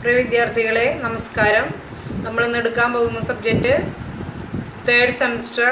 പ്രിയ വിദ്യാർത്ഥികളെ നമസ്കാരം നമ്മളിന്ന് എടുക്കാൻ പോകുന്ന subject third semester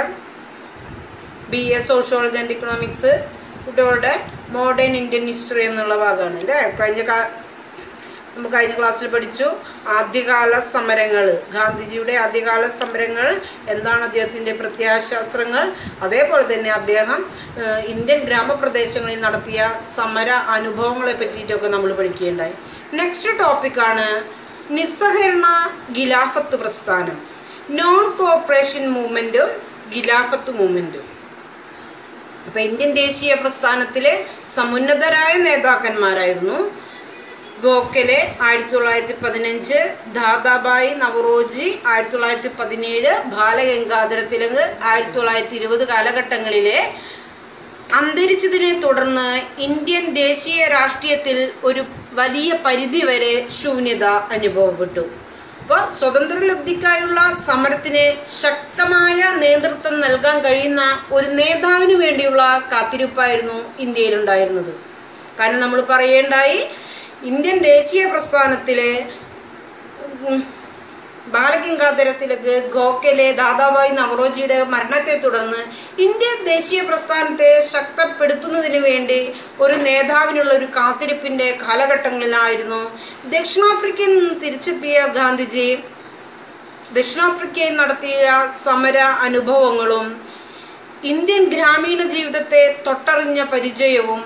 B A sociology and economics കുട്ടികളുടെ മോഡേൺ ഇന്ത്യൻ ഹിസ്റ്ററി എന്നുള്ള ഭാഗമാണ് അല്ലേ കഴിഞ്ഞ കാ നമ്മൾ കഴിഞ്ഞ ക്ലാസ്സിൽ പഠിച്ചു ആദ്യകാല സമരങ്ങൾ ഗാന്ധിജിയുടെ ആദ്യകാല സമരങ്ങൾ എന്താണ് അദ്ദേഹത്തിൻ്റെ പ്രത്യാശാസ്ത്രങ്ങൾ അതേപോലെ തന്നെ അദ്ദേഹം ഏഹ്, ഇന്ത്യൻ ഗ്രാമപ്രദേശങ്ങളിൽ നടത്തിയ സമര അനുഭവങ്ങളെ പറ്റിയിട്ടൊക്കെ നമ്മൾ പഠിക്കുകയുണ്ടായി നെക്സ്റ്റ് ടോപ്പിക്കാണ് നിസ്സഹകരണ ഗിലാഫത്ത് പ്രസ്ഥാനം നോൺ കോപ്പറേഷൻ മൂവ്മെൻറ്റും ഗിലാഫത്ത് മൂവ്മെൻറ്റും അപ്പോൾ ഇന്ത്യൻ ദേശീയ പ്രസ്ഥാനത്തിലെ സമുന്നതരായ നേതാക്കന്മാരായിരുന്നു ഗോഖലെ ആയിരത്തി തൊള്ളായിരത്തി പതിനഞ്ച് ദാദാബായി നവറോജി ആയിരത്തി തൊള്ളായിരത്തി പതിനേഴ് ബാലഗംഗാധര തിലക് ആയിരത്തി തൊള്ളായിരത്തി ഇരുപത് കാലഘട്ടങ്ങളിലെ അന്തരിച്ചതിനെ തുടർന്ന് ഇന്ത്യൻ ദേശീയ രാഷ്ട്രീയത്തിൽ ഒരു വലിയ പരിധിവരെ ശൂന്യത അനുഭവപ്പെട്ടു അപ്പോൾ സ്വതന്ത്രലബ്ധിക്കായുള്ള സമരത്തിന് ശക്തമായ നേതൃത്വം നൽകാൻ കഴിയുന്ന ഒരു നേതാവിന് വേണ്ടിയുള്ള കാത്തിരിപ്പായിരുന്നു ഇന്ത്യയിലുണ്ടായിരുന്നത് കാരണം നമ്മൾ പറയേണ്ടായി ഇന്ത്യൻ ദേശീയ പ്രസ്ഥാനത്തിലെ ഉം, ബാലഗംഗാധര തിലക് ഗോഖലെ ദാദാബായി നവറോജിയുടെ മരണത്തെ തുടർന്ന് ഇന്ത്യൻ ദേശീയ പ്രസ്ഥാനത്തെ ശക്തപ്പെടുത്തുന്നതിന് വേണ്ടി ഒരു നേതാവിനുള്ള ഒരു കാത്തിരിപ്പിൻ്റെ കാലഘട്ടങ്ങളിലായിരുന്നു ദക്ഷിണാഫ്രിക്കയിൽ നിന്ന് തിരിച്ചെത്തിയ ഗാന്ധിജി ദക്ഷിണാഫ്രിക്കയിൽ നടത്തിയ സമര അനുഭവങ്ങളും ഇന്ത്യൻ ഗ്രാമീണ ജീവിതത്തെ തൊട്ടറിഞ്ഞ പരിചയവും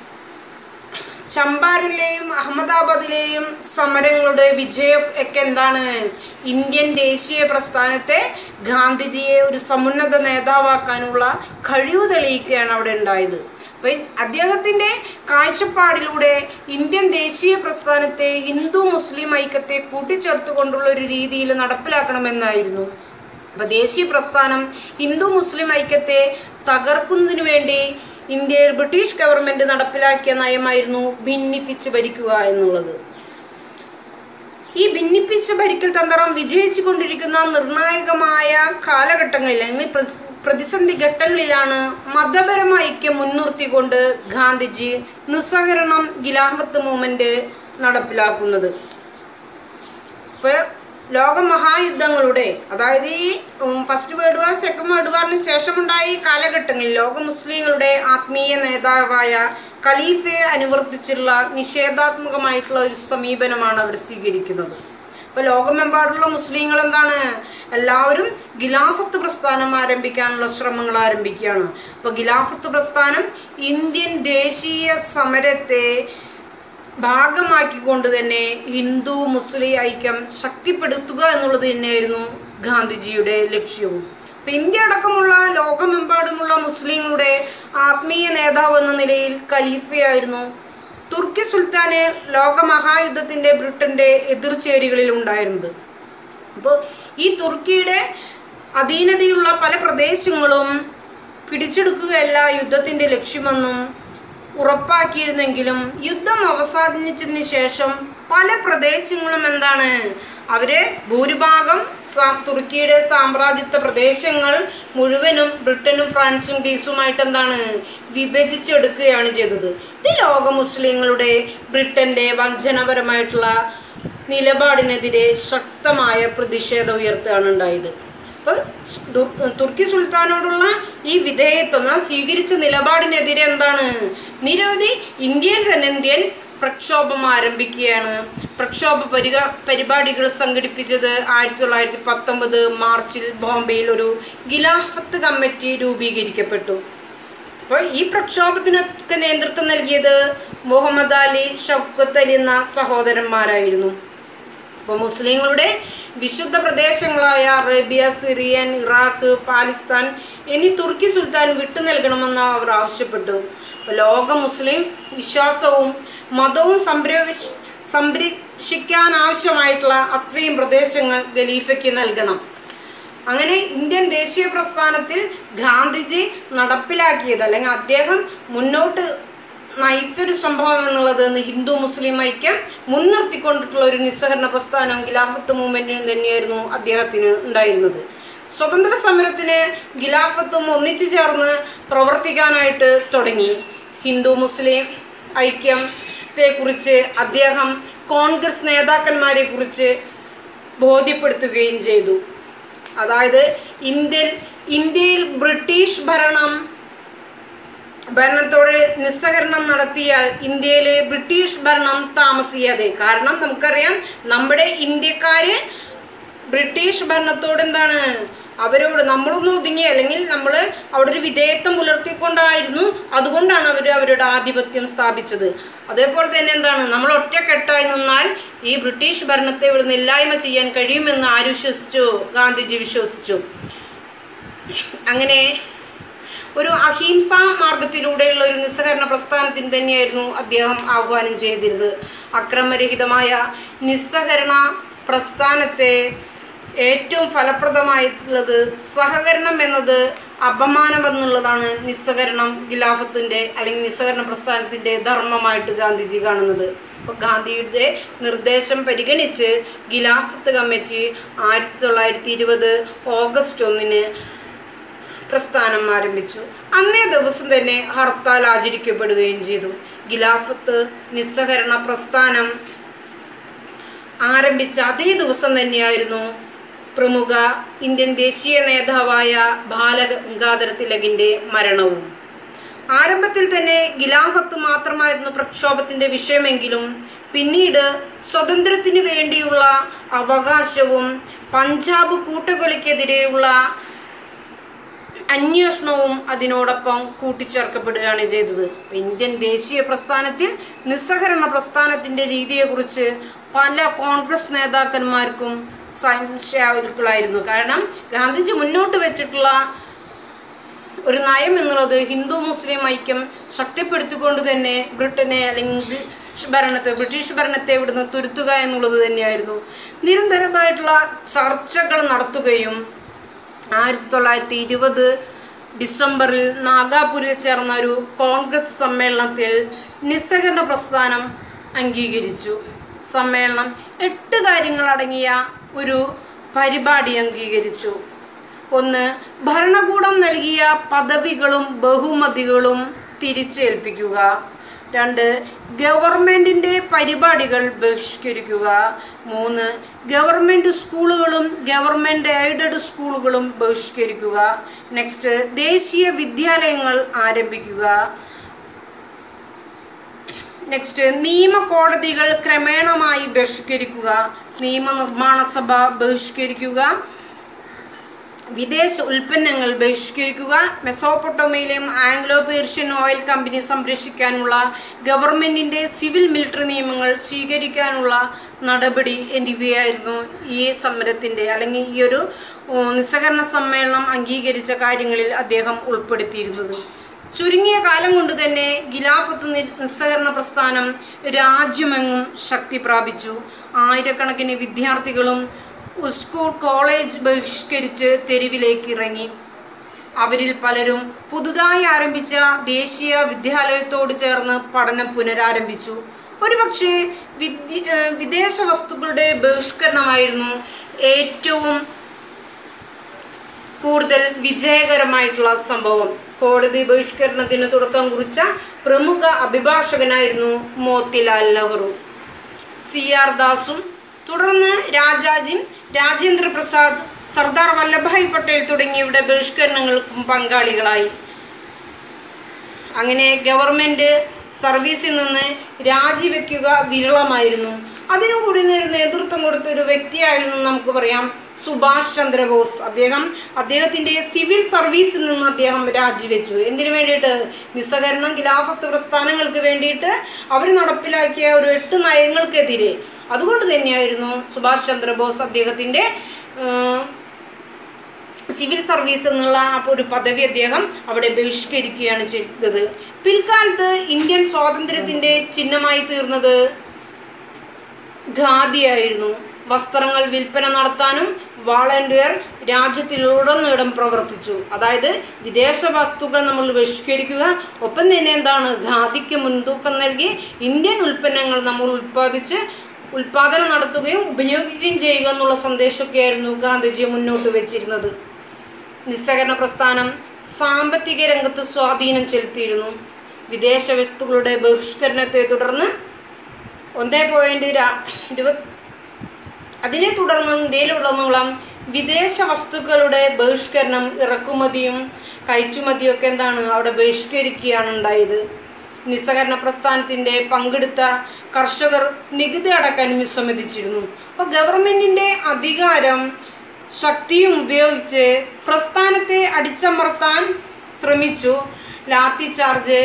ചമ്പാരനിലെയും അഹമ്മദാബാദിലെയും സമരങ്ങളുടെ വിജയം ഒക്കെ എന്താണ് ഇന്ത്യൻ ദേശീയ പ്രസ്ഥാനത്തെ ഗാന്ധിജിയെ ഒരു സമുന്നത നേതാവാക്കാനുള്ള കഴിവ് തെളിയിക്കുകയാണ് അവിടെ ഉണ്ടായത് അപ്പം അദ്ദേഹത്തിൻ്റെ കാഴ്ചപ്പാടിലൂടെ ഇന്ത്യൻ ദേശീയ പ്രസ്ഥാനത്തെ ഹിന്ദു മുസ്ലിം ഐക്യത്തെ കൂട്ടിച്ചേർത്തുകൊണ്ടുള്ള ഒരു രീതിയിൽ നടപ്പിലാക്കണമെന്നായിരുന്നു അപ്പോൾ ദേശീയ പ്രസ്ഥാനം ഹിന്ദു മുസ്ലിം ഐക്യത്തെ തകർക്കുന്നതിന് വേണ്ടി ഇന്ത്യയിൽ ബ്രിട്ടീഷ് ഗവൺമെൻറ് നടപ്പിലാക്കിയ നയമായിരുന്നു ഭിന്നിപ്പിച്ച് ഭരിക്കുക എന്നുള്ളത് ഈ ഭിന്നിപ്പിച്ച് ഭരിക്കൽ തന്ത്രം വിജയിച്ചു കൊണ്ടിരിക്കുന്ന നിർണായകമായ കാലഘട്ടങ്ങളിൽ അല്ലെങ്കിൽ പ്രസ്- പ്രതിസന്ധി ഘട്ടങ്ങളിലാണ് മതപരമായ ഐക്യം മുൻനിർത്തിക്കൊണ്ട് ഗാന്ധിജി നിസ്സഹകരണം ഗിലാഫത്ത് മൂവ്മെൻറ്റ് നടപ്പിലാക്കുന്നത് ഇപ്പോൾ ലോക മഹായുദ്ധങ്ങളുടെ അതായത് ഈ first world war second world വാറിന് ശേഷമുണ്ടായ ഈ കാലഘട്ടങ്ങളിൽ ലോക മുസ്ലിങ്ങളുടെ ആത്മീയ നേതാവായ ഖലീഫയെ അനുവർത്തിച്ചുള്ള നിഷേധാത്മകമായിട്ടുള്ള ഒരു സമീപനമാണ് അവർ സ്വീകരിക്കുന്നത് അപ്പോൾ ലോകമെമ്പാടുള്ള മുസ്ലിങ്ങൾ എന്താണ് എല്ലാവരും ഗിലാഫത്ത് പ്രസ്ഥാനം ആരംഭിക്കാനുള്ള ശ്രമങ്ങൾ ആരംഭിക്കുകയാണ് അപ്പോൾ ഗിലാഫത്ത് പ്രസ്ഥാനം ഇന്ത്യൻ ദേശീയ സമരത്തെ ഭാഗമാക്കിക്കൊണ്ട് തന്നെ ഹിന്ദു മുസ്ലിം ഐക്യം ശക്തിപ്പെടുത്തുക എന്നുള്ളത് തന്നെയായിരുന്നു ഗാന്ധിജിയുടെ ലക്ഷ്യവും അപ്പം ഇന്ത്യ അടക്കമുള്ള ലോകമെമ്പാടുമുള്ള മുസ്ലിങ്ങളുടെ ആത്മീയ നേതാവ് എന്ന നിലയിൽ ഖലീഫയായിരുന്നു തുർക്കി സുൽത്താന് ലോകമഹായുദ്ധത്തിൻ്റെ ബ്രിട്ടൻ്റെ എതിർചേരികളിൽ ഉണ്ടായിരുന്നത് അപ്പോൾ ഈ തുർക്കിയുടെ അധീനതയുള്ള പല പ്രദേശങ്ങളും പിടിച്ചെടുക്കുകയല്ല യുദ്ധത്തിൻ്റെ ലക്ഷ്യമെന്നും ഉറപ്പാക്കിയിരുന്നെങ്കിലും യുദ്ധം അവസാനിച്ചതിന് ശേഷം പല പ്രദേശങ്ങളും എന്താണ് അവര് ഭൂരിഭാഗം സാ- തുർക്കിയുടെ സാമ്രാജ്യത്വ പ്രദേശങ്ങൾ മുഴുവനും ബ്രിട്ടനും ഫ്രാൻസും ഗ്രീസുമായിട്ട് എന്താണ് വിഭജിച്ചെടുക്കുകയാണ് ചെയ്തത് ഇത് ലോക മുസ്ലിങ്ങളുടെ ബ്രിട്ടന്റെ വഞ്ചനപരമായിട്ടുള്ള നിലപാടിനെതിരെ ശക്തമായ പ്രതിഷേധം ഉയർത്തുകയാണ് ഉണ്ടായത് അപ്പോൾ ദു- തുർക്കി സുൽത്താനോടുള്ള ഈ വിധേയത്വം ആ സ്വീകരിച്ച നിലപാടിനെതിരെ എന്താണ് നിരവധി ഇന്ത്യയിൽ തന്നെ ഇന്ത്യൻ പ്രക്ഷോഭം ആരംഭിക്കുകയാണ് പ്രക്ഷോഭ പരിക പരിപാടികൾ സംഘടിപ്പിച്ചത് ആയിരത്തി തൊള്ളായിരത്തി പത്തൊമ്പത് മാർച്ചിൽ ബോംബെയിൽ ഒരു ഗിലാഫത്ത് കമ്മിറ്റി രൂപീകരിക്കപ്പെട്ടു അപ്പോൾ ഈ പ്രക്ഷോഭത്തിനൊക്കെ നേതൃത്വം നൽകിയത് മുഹമ്മദ് അലി ഷൗക്കത്ത് അലി എന്ന സഹോദരന്മാരായിരുന്നു അപ്പോൾ മുസ്ലിങ്ങളുടെ വിശുദ്ധ പ്രദേശങ്ങളായ അറേബ്യ സിറിയൻ ഇറാഖ് പാകിസ്ഥാൻ എന്നീ തുർക്കി സുൽത്താൻ വിട്ടു നൽകണമെന്ന് അവർ ആവശ്യപ്പെട്ടു അപ്പോൾ ലോക മുസ്ലിം വിശ്വാസവും മതവും സംരക്ഷ സംരക്ഷിക്കാൻ ആവശ്യമായിട്ടുള്ള അത്രയും പ്രദേശങ്ങൾ ഖലീഫയ്ക്ക് നൽകണം അങ്ങനെ ഇന്ത്യൻ ദേശീയ പ്രസ്ഥാനത്തിൽ ഗാന്ധിജി നടപ്പിലാക്കിയത് അല്ലെങ്കിൽ അദ്ദേഹം മുന്നോട്ട് നയിച്ചൊരു സംഭവം എന്നുള്ളത് ഇന്ന് ഹിന്ദു മുസ്ലിം ഐക്യം മുൻനിർത്തിക്കൊണ്ടിട്ടുള്ള ഒരു നിസ്സഹകരണ പ്രസ്ഥാനം ഖിലാഫത്ത് മൂവ്മെന്റിന് തന്നെയായിരുന്നു അദ്ദേഹത്തിന് ഉണ്ടായിരുന്നത് സ്വതന്ത്ര സമരത്തിന് ഖിലാഫത്തും ഒന്നിച്ചു ചേർന്ന് പ്രവർത്തിക്കാനായിട്ട് തുടങ്ങി ഹിന്ദു മുസ്ലിം ഐക്യം ത്തെക്കുറിച്ച് അദ്ദേഹം കോൺഗ്രസ് നേതാക്കന്മാരെ കുറിച്ച് ബോധ്യപ്പെടുത്തുകയും ചെയ്തു അതായത് ഇന്ത്യൻ ഇന്ത്യയിൽ ബ്രിട്ടീഷ് ഭരണം ഭരണത്തോട് നിസ്സഹരണം നടത്തിയാൽ ഇന്ത്യയിലെ ബ്രിട്ടീഷ് ഭരണം താമസിയാതെ കാരണം നമുക്കറിയാം നമ്മുടെ ഇന്ത്യക്കാര് ബ്രിട്ടീഷ് ഭരണത്തോട് എന്താണ് അവരോട് നമ്മളൊന്ന് ഒതുങ്ങി അല്ലെങ്കിൽ നമ്മൾ അവിടെ ഒരു വിധേയത്വം പുലർത്തിക്കൊണ്ടായിരുന്നു അതുകൊണ്ടാണ് അവർ അവരുടെ ആധിപത്യം സ്ഥാപിച്ചത് അതേപോലെ തന്നെ എന്താണ് നമ്മൾ ഒറ്റക്കെട്ടായി നിന്നാൽ ഈ ബ്രിട്ടീഷ് ഭരണത്തെ ഇവിടുന്ന് ഇല്ലായ്മ ചെയ്യാൻ കഴിയുമെന്ന് ആര് വിശ്വസിച്ചു ഗാന്ധിജി വിശ്വസിച്ചു അങ്ങനെ ഒരു അഹിംസ മാർഗത്തിലൂടെയുള്ള ഒരു നിസ്സഹകരണ പ്രസ്ഥാനത്തിന് തന്നെയായിരുന്നു അദ്ദേഹം ആഹ്വാനം ചെയ്തിരുന്നത് അക്രമരഹിതമായ നിസ്സഹകരണ പ്രസ്ഥാനത്തെ ഏറ്റവും ഫലപ്രദമായിട്ടുള്ളത് സഹകരണം എന്നത് അപമാനം എന്നുള്ളതാണ് നിസ്സഹകരണം ഖിലാഫത്തിൻ്റെ അല്ലെങ്കിൽ നിസ്സഹകരണ പ്രസ്ഥാനത്തിൻ്റെ ധർമ്മമായിട്ട് ഗാന്ധിജി കാണുന്നത് അപ്പോൾ ഗാന്ധിയുടെ നിർദ്ദേശം പരിഗണിച്ച് ഖിലാഫത്ത് കമ്മിറ്റി ആയിരത്തി തൊള്ളായിരത്തി ഇരുപത് ഓഗസ്റ്റ് ഒന്നിന് പ്രസ്ഥാനം ആരംഭിച്ചു അന്നേ ദിവസം തന്നെ ഹർത്താൽ ആചരിക്കപ്പെടുകയും ചെയ്തു ഖിലാഫത്ത് നിസ്സഹകരണ പ്രസ്ഥാനം ആരംഭിച്ച അതേ ദിവസം തന്നെയായിരുന്നു പ്രമുഖ ഇന്ത്യൻ ദേശീയ നേതാവായ ബാലഗംഗാധര തിലകിൻ്റെ മരണവും ആരംഭത്തിൽ തന്നെ ഖിലാഫത്ത് മാത്രമായിരുന്നു പ്രക്ഷോഭത്തിന്റെ വിഷയമെങ്കിലും പിന്നീട് സ്വതന്ത്രത്തിന് വേണ്ടിയുള്ള അവകാശവും പഞ്ചാബ് കൂട്ടുകളിക്കെതിരെയുള്ള അന്വേഷണവും അതിനോടൊപ്പം കൂട്ടിച്ചേർക്കപ്പെടുകയാണ് ചെയ്തത് ഇപ്പൊ ഇന്ത്യൻ ദേശീയ പ്രസ്ഥാനത്തിൽ നിസ്സഹകരണ പ്രസ്ഥാനത്തിൻ്റെ രീതിയെക്കുറിച്ച് പല കോൺഗ്രസ് നേതാക്കന്മാർക്കും സംശയാവലുക്കളായിരുന്നു കാരണം ഗാന്ധിജി മുന്നോട്ട് വെച്ചിട്ടുള്ള ഒരു നയം എന്നുള്ളത് ഹിന്ദു മുസ്ലിം ഐക്യം ശക്തിപ്പെടുത്തിക്കൊണ്ട് തന്നെ ബ്രിട്ടനെ അല്ലെങ്കിൽ ബ്രിട്ടീഷ് ഭരണത്തെ ബ്രിട്ടീഷ് ഭരണത്തെ ഇവിടുന്ന് തുരുത്തുക എന്നുള്ളത് തന്നെയായിരുന്നു നിരന്തരമായിട്ടുള്ള ചർച്ചകൾ നടത്തുകയും ആയിരത്തി തൊള്ളായിരത്തി ഇരുപത് ഡിസംബറിൽ നാഗാപൂരിൽ ചേർന്ന ഒരു കോൺഗ്രസ് സമ്മേളനത്തിൽ നിസ്സഹകരണ പ്രസ്ഥാനം അംഗീകരിച്ചു സമ്മേളനം എട്ട് കാര്യങ്ങളടങ്ങിയ ഒരു പരിപാടി അംഗീകരിച്ചു ഒന്ന് ഭരണകൂടം നൽകിയ പദവികളും ബഹുമതികളും തിരിച്ചേൽപ്പിക്കുക രണ്ട് ഗവൺമെൻറ്റിൻ്റെ പരിപാടികൾ ബഹിഷ്കരിക്കുക മൂന്ന് ഗവൺമെൻറ് സ്കൂളുകളും ഗവൺമെൻറ് എയ്ഡഡ് സ്കൂളുകളും ബഹിഷ്കരിക്കുക നെക്സ്റ്റ് ദേശീയ വിദ്യാലയങ്ങൾ ആരംഭിക്കുക നെക്സ്റ്റ് നിയമ കോടതികൾ ക്രമേണമായി ബഹിഷ്കരിക്കുക നിയമനിർമ്മാണ സഭ ബഹിഷ്കരിക്കുക വിദേശ ഉൽപ്പന്നങ്ങൾ ബഹിഷ്കരിക്കുക മെസോപ്പൊട്ടോമയിലെയും ആംഗ്ലോ പേർഷ്യൻ ഓയിൽ കമ്പനി സംരക്ഷിക്കാനുള്ള ഗവൺമെൻറ്റിൻ്റെ സിവിൽ മിലിറ്ററി നിയമങ്ങൾ സ്വീകരിക്കാനുള്ള നടപടി എന്നിവയായിരുന്നു ഈ സമരത്തിൻ്റെ അല്ലെങ്കിൽ ഈ ഒരു ഉം, നിസ്സഹകരണ സമ്മേളനം അംഗീകരിച്ച കാര്യങ്ങളിൽ അദ്ദേഹം ഉൾപ്പെടുത്തിയിരുന്നത് ചുരുങ്ങിയ കാലം കൊണ്ട് തന്നെ ഖിലാഫത്ത് നി- നിസ്സഹകരണ പ്രസ്ഥാനം രാജ്യമെങ്ങും ശക്തി പ്രാപിച്ചു ആയിരക്കണക്കിന് വിദ്യാർത്ഥികളും സ്കൂൾ കോളേജ് ബഹിഷ്കരിച്ച് തെരുവിലേക്ക് ഇറങ്ങി അവരിൽ പലരും പുതുതായി ആരംഭിച്ച ദേശീയ വിദ്യാലയത്തോട് ചേർന്ന് പഠനം പുനരാരംഭിച്ചു ഒരുപക്ഷെ വിദ്യ ഏഹ് വിദേശ വസ്തുക്കളുടെ ബഹിഷ്കരണമായിരുന്നു ഏറ്റവും കൂടുതൽ വിജയകരമായിട്ടുള്ള സംഭവം കോടതി ബഹിഷ്കരണത്തിന് തുടക്കം കുറിച്ച പ്രമുഖ അഭിഭാഷകനായിരുന്നു മോത്തിലാൽ നെഹ്റു സി ആർ ദാസും തുടർന്ന് രാജാജി രാജേന്ദ്ര പ്രസാദ് സർദാർ വല്ലഭായ് പട്ടേൽ തുടങ്ങിയവരുടെ ബഹിഷ്കരണങ്ങൾക്കും പങ്കാളികളായി അങ്ങനെ ഗവൺമെൻറ് സർവീസിൽ നിന്ന് രാജിവെക്കുക വിരളമായിരുന്നു അതിനുകൂടി ഒരു നേതൃത്വം കൊടുത്ത ഒരു വ്യക്തിയായിരുന്നു നമുക്ക് പറയാം സുഭാഷ് ചന്ദ്രബോസ് അദ്ദേഹം അദ്ദേഹത്തിൻ്റെ സിവിൽ സർവീസിൽ നിന്ന് അദ്ദേഹം രാജിവെച്ചു എന്തിനു വേണ്ടിയിട്ട് നിസ്സഹകരണം ഖിലാഫത്ത് പ്രസ്ഥാനങ്ങൾക്ക് വേണ്ടിയിട്ട് അവർ നടപ്പിലാക്കിയ ഒരു എട്ട് നയങ്ങൾക്കെതിരെ അതുകൊണ്ട് തന്നെയായിരുന്നു സുഭാഷ് ചന്ദ്രബോസ് അദ്ദേഹത്തിൻ്റെ ഏഹ്, സിവിൽ സർവീസ് എന്നുള്ള ആ ഒരു പദവി അദ്ദേഹം അവിടെ ബഹിഷ്കരിക്കുകയാണ് ചെയ്തത് പിൽക്കാലത്ത് ഇന്ത്യൻ സ്വാതന്ത്ര്യത്തിന്റെ ചിഹ്നമായി തീർന്നത് ഖാദിയായിരുന്നു വസ്ത്രങ്ങൾ വിൽപ്പന നടത്താനും വാളണ്ടിയർ രാജ്യത്തിലുടനീളം പ്രവർത്തിച്ചു അതായത് വിദേശ വസ്തുക്കൾ നമ്മൾ ബഹിഷ്കരിക്കുക ഒപ്പം തന്നെ എന്താണ് ഖാദിക്ക് മുൻതൂക്കം നൽകി ഇന്ത്യൻ ഉൽപ്പന്നങ്ങൾ നമ്മൾ ഉൽപ്പാദിച്ച് ഉൽപാദനം നടത്തുകയും ഉപയോഗിക്കുകയും ചെയ്യുക എന്നുള്ള സന്ദേശമൊക്കെയായിരുന്നു ഗാന്ധിജി മുന്നോട്ട് വെച്ചിരുന്നത് നിസ്സഹകരണ പ്രസ്ഥാനം സാമ്പത്തിക രംഗത്ത് സ്വാധീനം ചെലുത്തിയിരുന്നു വിദേശ വസ്തുക്കളുടെ ബഹിഷ്കരണത്തെ തുടർന്ന് ഒന്നേ പോയിന്റ് ഇരുപത് അതിനെ തുടർന്ന് ഇന്ത്യയിലുടനീളം വിദേശ വസ്തുക്കളുടെ ബഹിഷ്കരണം ഇറക്കുമതിയും കയറ്റുമതിയും ഒക്കെ എന്താണ് അവിടെ ബഹിഷ്കരിക്കുകയാണ് ഉണ്ടായത് നിസ്സഹകരണ പ്രസ്ഥാനത്തിന്റെ പങ്കെടുത്ത കർഷകർ നികുതി അടക്കാൻ വിസമ്മതിച്ചിരുന്നു അപ്പോൾ ഗവൺമെന്റിന്റെ അധികാരം ശക്തിയും ഉപയോഗിച്ച് പ്രസ്ഥാനത്തെ അടിച്ചമർത്താൻ ശ്രമിച്ചു ലാത്തി ചാർജ്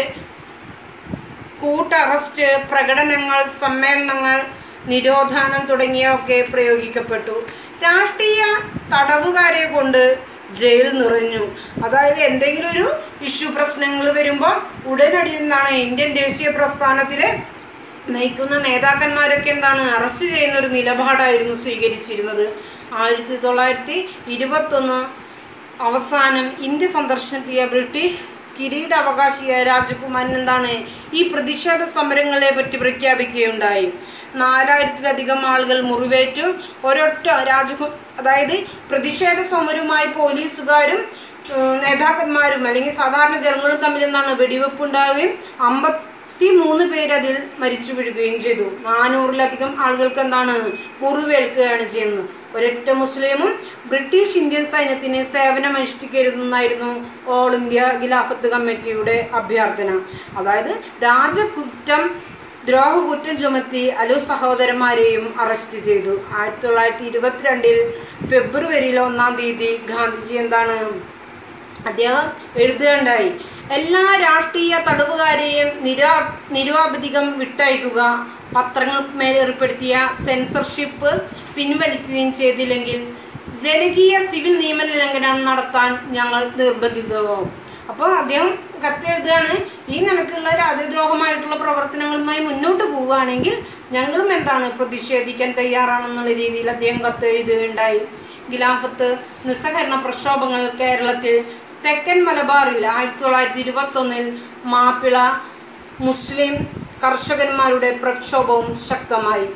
കൂട്ട് അറസ്റ്റ് പ്രകടനങ്ങൾ സമ്മേളനങ്ങൾ നിരോധനം തുടങ്ങിയവയൊക്കെ പ്രയോഗിക്കപ്പെട്ടു രാഷ്ട്രീയ തടവുകാരെ കൊണ്ട് ജയിൽ നിറഞ്ഞു അതായത് എന്തെങ്കിലും ഒരു ഇഷ്യൂ പ്രശ്നങ്ങൾ വരുമ്പോൾ ഉടനടി എന്താണ് ഇന്ത്യൻ ദേശീയ പ്രസ്ഥാനത്തിലെ നയിക്കുന്ന നേതാക്കന്മാരൊക്കെ എന്താണ് അറസ്റ്റ് ചെയ്യുന്ന ഒരു നിലപാടായിരുന്നു സ്വീകരിച്ചിരുന്നത് ആയിരത്തി തൊള്ളായിരത്തി ഇരുപത്തൊന്ന് അവസാനം ഇന്ത്യ സന്ദർശനത്തിയ ബ്രിട്ടീഷ് കിരീടാവകാശിയായ രാജകുമാരൻ എന്താണ് ഈ പ്രതിഷേധ സമരങ്ങളെ പറ്റി പ്രഖ്യാപിക്കുകയുണ്ടായി നാലായിരത്തിലധികം ആളുകൾ മുറിവേറ്റു ഒരൊറ്റ രാജകു അതായത് പ്രതിഷേധ സമരവുമായി പോലീസുകാരും ഉം, നേതാക്കന്മാരും അല്ലെങ്കിൽ സാധാരണ ജനങ്ങളും തമ്മിൽ എന്താണ് വെടിവെപ്പ് ഉണ്ടാവുകയും അമ്പത്തി മൂന്ന് പേരതിൽ മരിച്ചു വീഴുകയും ചെയ്തു നാനൂറിലധികം ആളുകൾക്ക് എന്താണ് മുറിവേൽക്കുകയാണ് ചെയ്യുന്നത് ഒരൊറ്റ മുസ്ലിമും ബ്രിട്ടീഷ് ഇന്ത്യൻ സൈന്യത്തിന് സേവനമനുഷ്ഠിക്കരുതെന്നായിരുന്നു ഓൾ ഇന്ത്യ ഖിലാഫത്ത് കമ്മിറ്റിയുടെ അഭ്യർത്ഥന അതായത് രാജകുറ്റം ദ്രോഹകുറ്റം ചുമത്തി അലു സഹോദരന്മാരെയും അറസ്റ്റ് ചെയ്തു ആയിരത്തി തൊള്ളായിരത്തി ഇരുപത്തിരണ്ടിൽ ഫെബ്രുവരിയിൽ ഒന്നാം തീയതി ഗാന്ധിജി എന്താണ് അദ്ദേഹം എഴുതുകയുണ്ടായി എല്ലാ രാഷ്ട്രീയ തടവുകാരെയും നിരാ നിരുപാധികം വിട്ടയക്കുക പത്രങ്ങൾക്ക് മേൽ ഏർപ്പെടുത്തിയ സെൻസർഷിപ്പ് പിൻവലിക്കുകയും ചെയ്തില്ലെങ്കിൽ ജനകീയ സിവിൽ നിയമ ലംഘനം നടത്താൻ ഞങ്ങൾ നിർബന്ധിതവും അപ്പോൾ അദ്ദേഹം കത്തെഴുതുകയാണ് ഈ നിലക്കുള്ള രാജ്യദ്രോഹമായിട്ടുള്ള പ്രവർത്തനങ്ങളുമായി മുന്നോട്ട് പോവുകയാണെങ്കിൽ ഞങ്ങളും എന്താണ് പ്രതിഷേധിക്കാൻ തയ്യാറാണെന്നുള്ള രീതിയിൽ അദ്ദേഹം കത്തെഴുതുകയുണ്ടായി ഖിലാഫത്ത് നിസ്സഹകരണ പ്രക്ഷോഭങ്ങൾ കേരളത്തിൽ തെക്കൻ മലബാറിൽ ആയിരത്തി തൊള്ളായിരത്തി ഇരുപത്തൊന്നിൽ മാപ്പിള മുസ്ലിം കർഷകന്മാരുടെ പ്രക്ഷോഭവും ശക്തമായി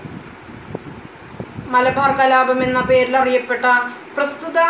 മലബാർ കലാപം എന്ന പേരിൽ അറിയപ്പെട്ട പ്രസ്തുത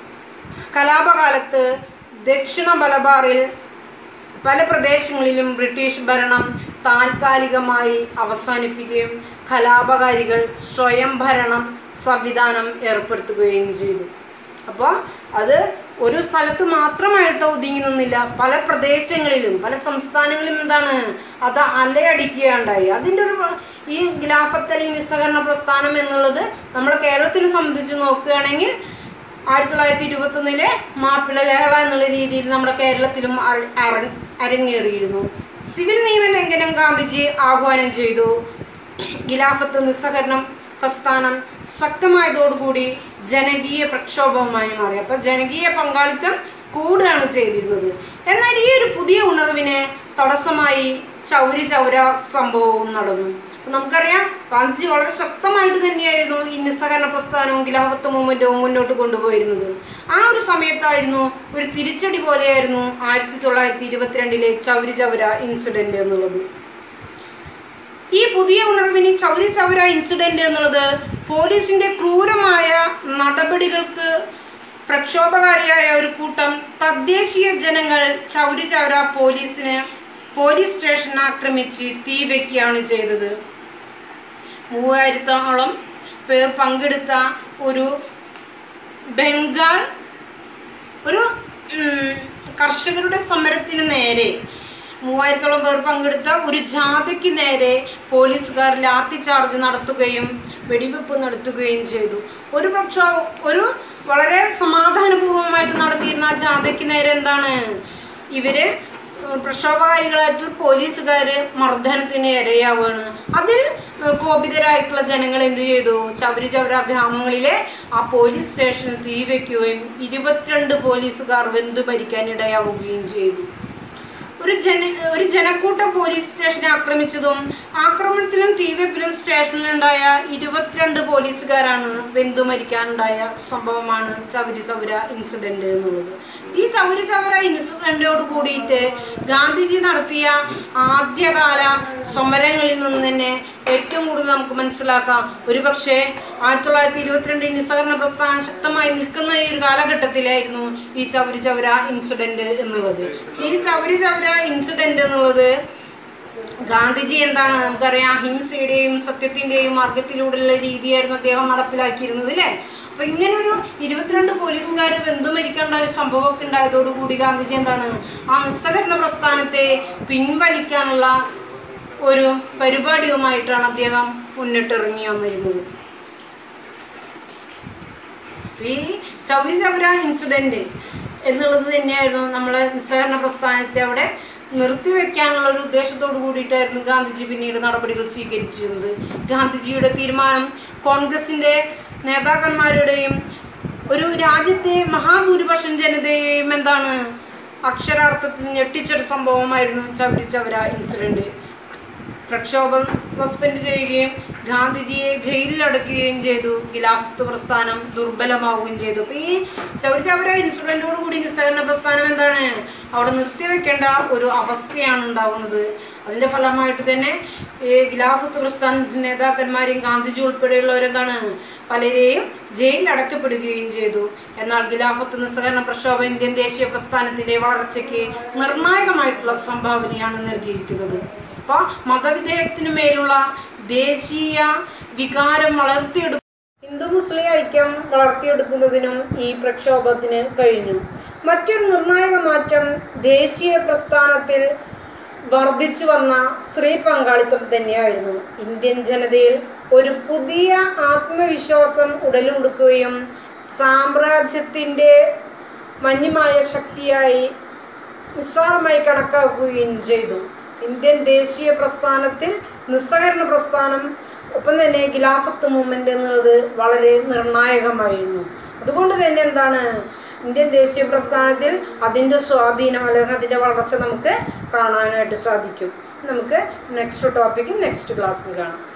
കലാപകാലത്ത് ദക്ഷിണ മലബാറിൽ പല പ്രദേശങ്ങളിലും ബ്രിട്ടീഷ് ഭരണം താൽക്കാലികമായി അവസാനിപ്പിക്കുകയും കലാപകാരികൾ സ്വയം ഭരണം സംവിധാനം ഏർപ്പെടുത്തുകയും ചെയ്തു അപ്പോൾ അത് ഒരു സ്ഥലത്ത് മാത്രമായിട്ട് ഒതുങ്ങി നിന്നില്ല പല പ്രദേശങ്ങളിലും പല സംസ്ഥാനങ്ങളിലും എന്താണ് അത് അലയടിക്കുകയുണ്ടായി അതിൻ്റെ ഒരു പ- ഈ ഖിലാഫത്ത് അല്ലെങ്കിൽ നിസ്സഹകരണ പ്രസ്ഥാനം എന്നുള്ളത് നമ്മൾ കേരളത്തിനെ സംബന്ധിച്ച് നോക്കുകയാണെങ്കിൽ ആയിരത്തി തൊള്ളായിരത്തി ഇരുപത്തൊന്നിലെ മാപ്പിള ലഹള എന്നുള്ള രീതിയിൽ നമ്മുടെ കേരളത്തിലും അര- അര- അരങ്ങേറിയിരുന്നു സിവിൽ നിയമ ലംഘനം ഗാന്ധിജി ആഹ്വാനം ചെയ്തു ഖിലാഫത്ത് നിസ്സഹകരണം പ്രസ്ഥാനം ശക്തമായതോടുകൂടി ജനകീയ പ്രക്ഷോഭമായി മാറി അപ്പോൾ ജനകീയ പങ്കാളിത്തം കൂടുകയാണ് ചെയ്തിരുന്നത് എന്നാൽ ഈ ഒരു പുതിയ ഉണർവിന് തടസ്സമായി ചൗരി ചൗര സംഭവവും നടന്നു അപ്പോൾ നമുക്കറിയാം ഗാന്ധിജി വളരെ ശക്തമായിട്ട് തന്നെയായിരുന്നു ഈ നിസ്സഹകരണ പ്രസ്ഥാനവും ഖിലാഫത്ത് മൂവ്മെൻറ്റും മുന്നോട്ട് കൊണ്ടുപോയിരുന്നത് ആ ഒരു സമയത്തായിരുന്നു ഒരു തിരിച്ചടി പോലെയായിരുന്നു ആയിരത്തി തൊള്ളായിരത്തി ഇരുപത്തിരണ്ടിലെ ചൗരി ചൗര ഇൻസിഡൻറ്റ് എന്നുള്ളത് ഈ പുതിയ ഉണർവിന് ചൗരി ചൗര ഇൻസിഡന്റ് എന്നുള്ളത് പോലീസിന്റെ ക്രൂരമായ നടപടികൾക്ക് പ്രക്ഷോഭകാരിയായ ഒരു കൂട്ടം തദ്ദേശീയ ജനങ്ങൾ ചൗരി ചൗര പോലീസിന് പോലീസ് സ്റ്റേഷൻ ആക്രമിച്ച് തീ വയ്ക്കുകയാണ് ചെയ്തത് മൂവായിരത്തോളം പേർ പങ്കെടുത്ത ഒരു ബംഗാൾ ഒരു ഉം, കർഷകരുടെ സമരത്തിന് നേരെ മൂവായിരത്തോളം പേർ പങ്കെടുത്ത ഒരു ജാഥയ്ക്ക് നേരെ പോലീസുകാർ ലാത്തി ചാർജ് നടത്തുകയും വെടിവെപ്പ് നടത്തുകയും ചെയ്തു ഒരു പക്ഷേ ഒരു വളരെ സമാധാനപൂർവമായിട്ട് നടത്തിയിരുന്ന ആ ജാഥയ്ക്ക് നേരെ എന്താണ് ഇവര് പ്രക്ഷോഭകാരികളായിട്ടുള്ള പോലീസുകാർ മർദ്ദനത്തിന് ഇരയാവുകയാണ് അതിൽ ഏഹ്, കോപിതരായിട്ടുള്ള ജനങ്ങൾ എന്ത് ചെയ്തു ചവരി ചവര ഗ്രാമങ്ങളിലെ ആ പോലീസ് സ്റ്റേഷൻ തീ വയ്ക്കുകയും ഇരുപത്തിരണ്ട് പോലീസുകാർ വെന്തു മരിക്കാൻ ഇടയാവുകയും ചെയ്തു ഒരു ജന ഒരു ജനക്കൂട്ടം പോലീസ് സ്റ്റേഷനെ ആക്രമിച്ചതും ആക്രമണത്തിലും തീവെപ്പിലും സ്റ്റേഷനിലുണ്ടായ ഇരുപത്തിരണ്ട് പോലീസുകാരാണ് വെന്തു മരിക്കാനുണ്ടായ സംഭവമാണ് ചവരി ചവര ഇൻസിഡന്റ് എന്നുള്ളത് ഈ ചവരി ചവര ഇൻസിഡന്റോട് കൂടിയിട്ട് ഗാന്ധിജി നടത്തിയ ആദ്യകാല സമരങ്ങളിൽ നിന്ന് തന്നെ ഏറ്റവും കൂടുതൽ നമുക്ക് മനസ്സിലാക്കാം ഒരുപക്ഷെ ആയിരത്തി തൊള്ളായിരത്തി ഇരുപത്തിരണ്ടിൽ നിസ്സഹകരണ പ്രസ്ഥാനം ശക്തമായി നിൽക്കുന്ന ഈ ഒരു കാലഘട്ടത്തിലായിരുന്നു ഈ ചവരി ചവര ഇൻസിഡന്റ് എന്നുള്ളത് ഈ ചവരി ചവര ഇൻസിഡന്റ് എന്നുള്ളത് ഗാന്ധിജി എന്താണ് നമുക്കറിയാം അഹിംസയുടെയും സത്യത്തിന്റെയും മാർഗത്തിലൂടെയുള്ള രീതിയായിരുന്നു അദ്ദേഹം നടപ്പിലാക്കിയിരുന്നത് അല്ലേ അപ്പൊ ഇങ്ങനെ ഒരു ഇരുപത്തിരണ്ട് പോലീസുകാർ വെന്തു മരിക്കേണ്ട ഒരു സംഭവമൊക്കെ ഉണ്ടായതോടുകൂടി ഗാന്ധിജി എന്താണ് ആ നിസ്സഹകരണ പ്രസ്ഥാനത്തെ പിൻവലിക്കാനുള്ള ഒരു പരിപാടിയുമായിട്ടാണ് അദ്ദേഹം മുന്നിട്ടിറങ്ങി വന്നിരുന്നത് ഈ ചൗരി ചൗര ഇൻസിഡൻറ്റ് എന്നുള്ളത് തന്നെയായിരുന്നു നമ്മളെ നിസ്സഹകരണ പ്രസ്ഥാനത്തെ അവിടെ നിർത്തിവെക്കാനുള്ള ഒരു ഉദ്ദേശത്തോട് കൂടിയിട്ടായിരുന്നു ഗാന്ധിജി പിന്നീട് നടപടികൾ സ്വീകരിച്ചിരുന്നത് ഗാന്ധിജിയുടെ തീരുമാനം കോൺഗ്രസിൻ്റെ നേതാക്കന്മാരുടെയും ഒരു രാജ്യത്തെ മഹാഭൂരിപക്ഷം ജനതയെയും എന്താണ് അക്ഷരാർത്ഥത്തിൽ ഞെട്ടിച്ചൊരു സംഭവമായിരുന്നു ചവരി ചവര ഇൻസിഡൻറ്റ് പ്രക്ഷോഭം സസ്പെൻഡ് ചെയ്യുകയും ഗാന്ധിജിയെ ജയിലിൽ അടയ്ക്കുകയും ചെയ്തു ഖിലാഫത്ത് പ്രസ്ഥാനം ദുർബലമാവുകയും ചെയ്തു അപ്പോൾ ഈ ചവരി ചവര ഇൻസിഡൻറ്റോട് കൂടി നിസ്സഹകരണ പ്രസ്ഥാനം എന്താണ് അവിടെ നിർത്തിവെക്കേണ്ട ഒരു അവസ്ഥയാണ് ഉണ്ടാവുന്നത് അതിൻ്റെ ഫലമായിട്ട് തന്നെ ഈ ഖിലാഫത്ത് പ്രസ്ഥാനത്തിൻ്റെ നേതാക്കന്മാരെയും ഗാന്ധിജി ഉൾപ്പെടെയുള്ളവരെന്താണ് പലരെയും ജയിലിൽ അടക്കപ്പെടുകയും ചെയ്തു എന്നാൽ ഖിലാഫത്ത് നിസ്സഹകരണ പ്രക്ഷോഭം ഇന്ത്യൻ ദേശീയ പ്രസ്ഥാനത്തിൻ്റെ വളർച്ചയ്ക്ക് നിർണായകമായിട്ടുള്ള സംഭാവനയാണ് നൽകിയിരിക്കുന്നത് അപ്പോൾ മതവിധേയത്തിന് മേലുള്ള ദേശീയ വികാരം വളർത്തിയെടുക്കും ഹിന്ദു മുസ്ലിം ഐക്യം വളർത്തിയെടുക്കുന്നതിനും ഈ പ്രക്ഷോഭത്തിന് കഴിഞ്ഞു മറ്റൊരു നിർണായക മാറ്റം ദേശീയ പ്രസ്ഥാനത്തിൽ വർദ്ധിച്ചു വന്ന സ്ത്രീ പങ്കാളിത്തം തന്നെയായിരുന്നു ഇന്ത്യൻ ജനതയിൽ ഒരു പുതിയ ആത്മവിശ്വാസം ഉടലെടുക്കുകയും സാമ്രാജ്യത്തിൻ്റെ മഞ്ഞുമായ ശക്തിയായി നിസ്സാരമായി കണക്കാക്കുകയും ചെയ്തു ഇന്ത്യൻ ദേശീയ പ്രസ്ഥാനത്തിൽ നിസ്സഹകരണ പ്രസ്ഥാനം ഒപ്പം തന്നെ ഖിലാഫത്ത് മൂവ്മെൻ്റ് എന്നുള്ളത് വളരെ നിർണായകമായിരുന്നു അതുകൊണ്ട് തന്നെ എന്താണ് ഇന്ത്യൻ ദേശീയ പ്രസ്ഥാനത്തിൽ അതിൻ്റെ സ്വാധീനം അല്ലെങ്കിൽ അതിൻ്റെ വളർച്ച നമുക്ക് കാണാനായിട്ട് സാധിക്കും നമുക്ക് നെക്സ്റ്റ് ടോപ്പിക്ക് നെക്സ്റ്റ് ക്ലാസ്സിൽ കാണാം